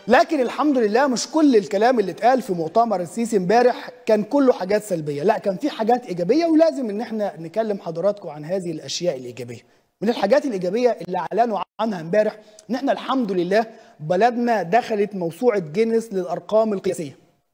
لكن الحمد لله مش كل الكلام اللي اتقال في مؤتمر السيسي امبارح كان كله حاجات سلبيه لا كان في حاجات ايجابيه ولازم ان احنا نكلم حضراتكم عن هذه الاشياء الايجابيه من الحاجات الايجابيه اللي اعلنوا عنها امبارح ان احنا الحمد لله بلدنا دخلت موسوعه جينيس للارقام القياسيه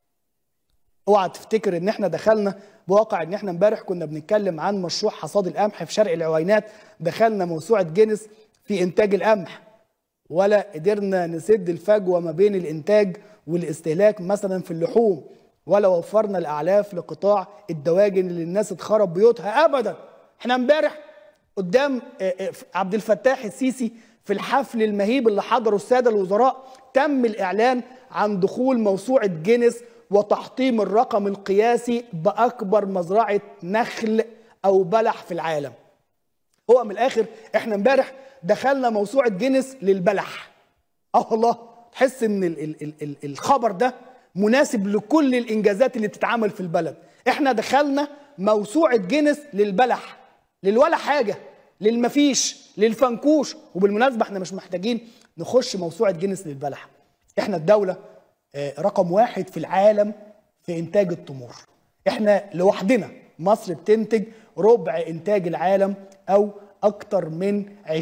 اوعى تفتكر ان احنا دخلنا بواقع ان احنا امبارح كنا بنتكلم عن مشروع حصاد القمح في شرق العوينات دخلنا موسوعه جينيس في انتاج القمح ولا قدرنا نسد الفجوه ما بين الانتاج والاستهلاك مثلا في اللحوم ولا وفرنا الاعلاف لقطاع الدواجن اللي الناس اتخرب بيوتها ابدا احنا امبارح قدام عبد الفتاح السيسي في الحفل المهيب اللي حضره الساده الوزراء تم الاعلان عن دخول موسوعه جينيس وتحطيم الرقم القياسي باكبر مزرعه نخل او بلح في العالم. هو من الاخر احنا امبارح دخلنا موسوعه جينيس للبلح. اه والله تحس ان ال ال ال ال الخبر ده مناسب لكل الانجازات اللي بتتعمل في البلد. احنا دخلنا موسوعه جينيس للبلح للولا حاجه للمفيش للفنكوش وبالمناسبه احنا مش محتاجين نخش موسوعه جينيس للبلح. احنا الدوله رقم واحد في العالم في انتاج التمور احنا لوحدنا مصر بتنتج ربع انتاج العالم او اكتر من 20%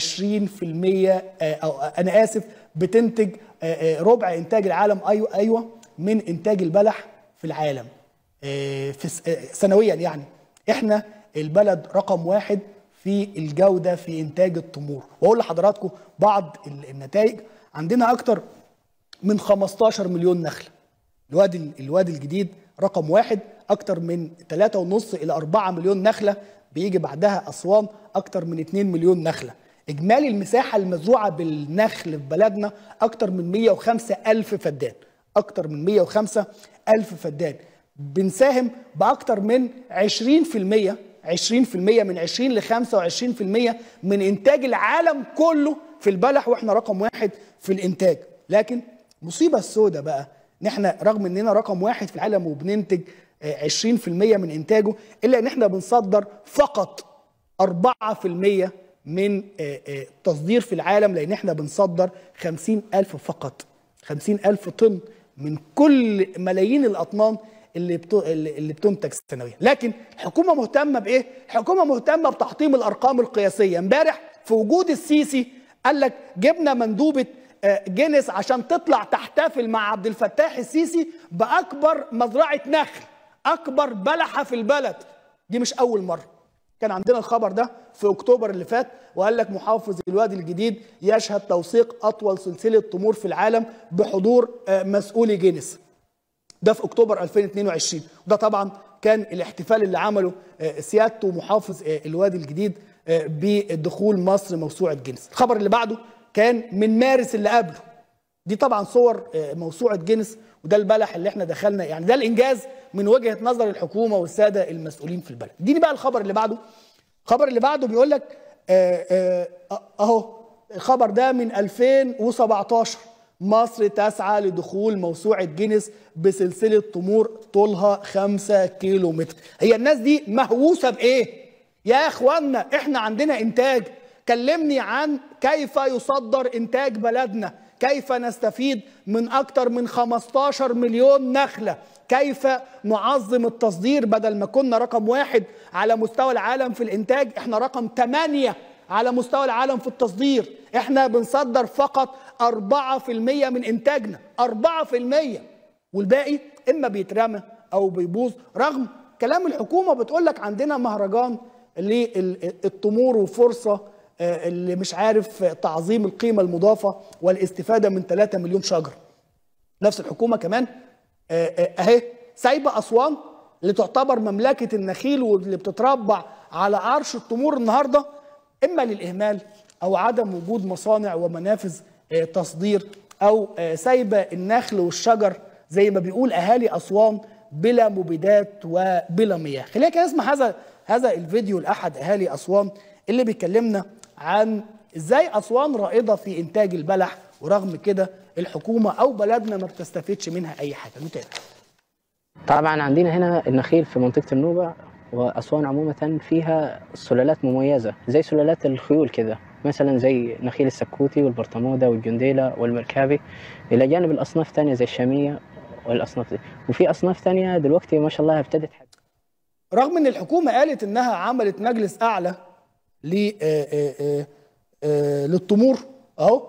او انا اسف بتنتج ربع انتاج العالم ايوه ايوه من انتاج البلح في العالم في سنويا يعني احنا البلد رقم واحد في الجوده في انتاج التمور واقول لحضراتكم بعض النتائج عندنا اكتر من 15 مليون نخله الوادي الوادي الجديد رقم واحد اكتر من 3.5 الى 4 مليون نخله بيجي بعدها اسوان اكتر من 2 مليون نخله اجمالي المساحه المزروعه بالنخل في بلدنا اكتر من 105 الف فدان اكتر من 105 الف فدان بنساهم باكتر من 20% 20% من 20 ل 25% من انتاج العالم كله في البلح واحنا رقم واحد في الانتاج لكن المصيبه السوداء بقى ان احنا رغم اننا رقم واحد في العالم وبننتج 20% من انتاجه الا ان احنا بنصدر فقط 4% من تصدير في العالم لان احنا بنصدر 50 ألف فقط 50 ألف طن من كل ملايين الأطنان اللي اللي بتنتج سنويا لكن الحكومة مهتمة بإيه؟ الحكومة مهتمة بتحطيم الأرقام القياسية امبارح في وجود السيسي قال لك جبنا مندوبة جينيس عشان تطلع تحتفل مع عبد الفتاح السيسي باكبر مزرعه نخل اكبر بلحه في البلد دي مش اول مره كان عندنا الخبر ده في اكتوبر اللي فات وقال لك محافظ الوادي الجديد يشهد توثيق اطول سلسله تمور في العالم بحضور مسؤولي جينيس ده في اكتوبر 2022 وده طبعا كان الاحتفال اللي عمله سيادته محافظ الوادي الجديد بدخول مصر موسوعه جينيس الخبر اللي بعده كان من مارس اللي قبله دي طبعا صور موسوعه جينيس وده البلح اللي احنا دخلنا يعني ده الانجاز من وجهه نظر الحكومه والساده المسؤولين في البلد اديني بقى الخبر اللي بعده الخبر اللي بعده بيقول لك اهو الخبر ده من 2017 مصر تسعى لدخول موسوعة جينيس بسلسلة تمور طولها 5 كيلو متر هي الناس دي مهووسة بإيه؟ يا إخوانا إحنا عندنا إنتاج كلمني عن كيف يصدر إنتاج بلدنا كيف نستفيد من أكثر من 15 مليون نخلة كيف نعظم التصدير بدل ما كنا رقم واحد على مستوى العالم في الإنتاج إحنا رقم 8 على مستوى العالم في التصدير احنا بنصدر فقط 4% من انتاجنا 4% والباقي اما بيترمى او بيبوظ رغم كلام الحكومه بتقول لك عندنا مهرجان للتمور وفرصه اللي مش عارف تعظيم القيمه المضافه والاستفاده من 3 مليون شجره نفس الحكومه كمان اهي سايبه اسوان اللي تعتبر مملكه النخيل واللي بتتربع على عرش التمور النهارده اما للاهمال او عدم وجود مصانع ومنافذ تصدير او سايبه النخل والشجر زي ما بيقول اهالي اسوان بلا مبيدات وبلا مياه خلينا كده نسمع هذا هذا الفيديو لاحد اهالي اسوان اللي بيكلمنا عن ازاي اسوان رائده في انتاج البلح ورغم كده الحكومه او بلدنا ما بتستفيدش منها اي حاجه نتابع طبعا عندنا هنا النخيل في منطقه النوبه واسوان عموما فيها سلالات مميزه زي سلالات الخيول كده مثلا زي نخيل السكوتي والبرطموده والجنديله والمركابي الى جانب الاصناف الثانيه زي الشاميه والاصناف دي وفي اصناف ثانيه دلوقتي ما شاء الله ابتدت رغم ان الحكومه قالت انها عملت مجلس اعلى ل آه، آه، آه، آه، للتمور اهو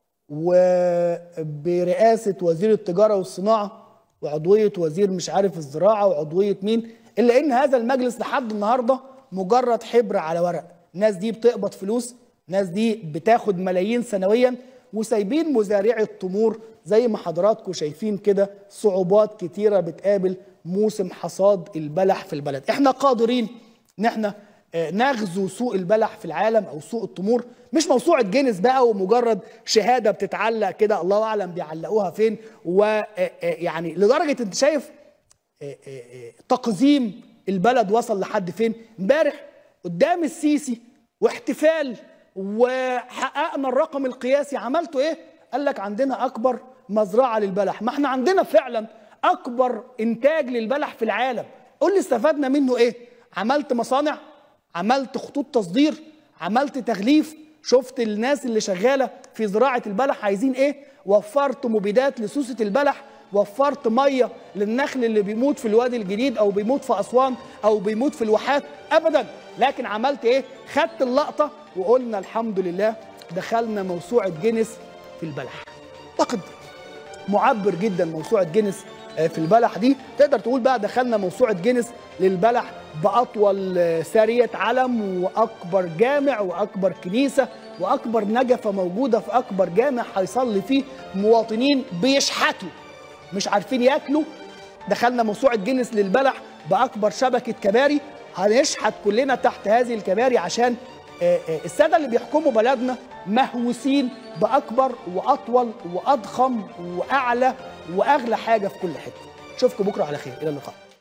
وبرئاسه وزير التجاره والصناعه وعضويه وزير مش عارف الزراعه وعضويه مين الا ان هذا المجلس لحد النهارده مجرد حبر على ورق الناس دي بتقبض فلوس الناس دي بتاخد ملايين سنويا وسايبين مزارعي التمور زي ما حضراتكم شايفين كده صعوبات كتيره بتقابل موسم حصاد البلح في البلد احنا قادرين ان احنا آه، نغزو سوق البلح في العالم او سوق التمور مش موسوعه جينيس بقى ومجرد شهاده بتتعلق كده الله اعلم بيعلقوها فين ويعني لدرجه انت شايف آه، آه، آه، تقزيم البلد وصل لحد فين امبارح قدام السيسي واحتفال وحققنا الرقم القياسي عملتوا ايه قال لك عندنا اكبر مزرعه للبلح ما احنا عندنا فعلا اكبر انتاج للبلح في العالم قول لي استفدنا منه ايه عملت مصانع عملت خطوط تصدير عملت تغليف شفت الناس اللي شغاله في زراعه البلح عايزين ايه وفرت مبيدات لسوسه البلح وفرت ميه للنخل اللي بيموت في الوادي الجديد او بيموت في اسوان او بيموت في الواحات ابدا لكن عملت ايه خدت اللقطه وقلنا الحمد لله دخلنا موسوعه جينيس في البلح اعتقد معبر جدا موسوعه جينيس آه، في البلح دي تقدر تقول بقى دخلنا موسوعه جينيس للبلح باطول آه، ساريه علم واكبر جامع واكبر كنيسه واكبر نجفه موجوده في اكبر جامع هيصلي فيه مواطنين بيشحتوا مش عارفين ياكلوا دخلنا موسوعه جينيس للبلح باكبر شبكه كباري هنشحت كلنا تحت هذه الكباري عشان آه، آه، الساده اللي بيحكموا بلدنا مهووسين باكبر واطول واضخم واعلى واغلى حاجه في كل حته اشوفكم بكره على خير الى اللقاء